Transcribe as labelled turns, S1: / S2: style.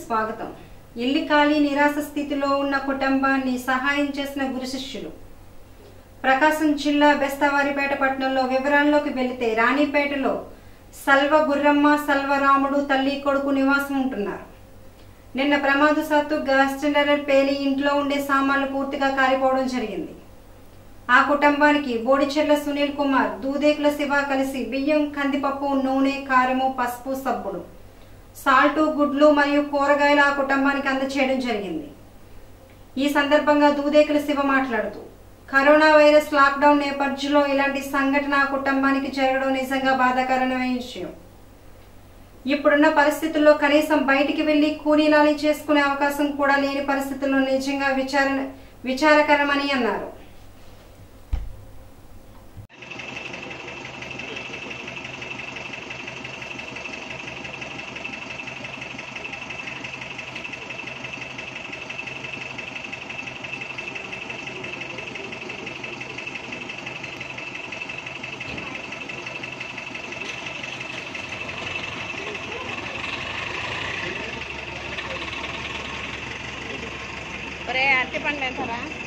S1: స్వాగతం ఇల్లు ఖాళీ నిరాశ స్థితిలో ఉన్న కుటుంబాన్ని సహాయం చేసిన గురు శిష్యులు ప్రకాశం జిల్లా బెస్తవారిపేట పట్టణంలో వివరాల్లోకి వెళితే రాణిపేటలో సల్వ గుర్రమ్మ సల్వరాముడు తల్లి కొడుకు నివాసం ఉంటున్నారు నిన్న ప్రమాదశాత్తు గ్యాస్ సిలిండర్ పేలి ఇంట్లో ఉండే సామాన్లు పూర్తిగా కాలిపోవడం జరిగింది ఆ కుటుంబానికి బోడిచెర్ల సునీల్ కుమార్ దూదేకుల శివ కలిసి బియ్యం కందిపప్పు నూనె కారము పసుపు సబ్బులు సాల్టు గుడ్లు మరియు కూరగాయలు ఆ కుటుంబానికి అందచేయడం జరిగింది ఈ సందర్భంగా దూదేకుల శివ మాట్లాడుతూ కరోనా వైరస్ లాక్డౌన్ నేపథ్యంలో ఇలాంటి సంఘటన ఆ కుటుంబానికి జరగడం నిజంగా బాధాకరమైన విషయం ఇప్పుడున్న పరిస్థితుల్లో కనీసం బయటికి వెళ్లి కూలీనాలి చేసుకునే అవకాశం కూడా లేని పరిస్థితుల్లో నిజంగా విచారణ విచారకరమని అన్నారు
S2: ఒరే అరటి పండ్లు ఎంతరా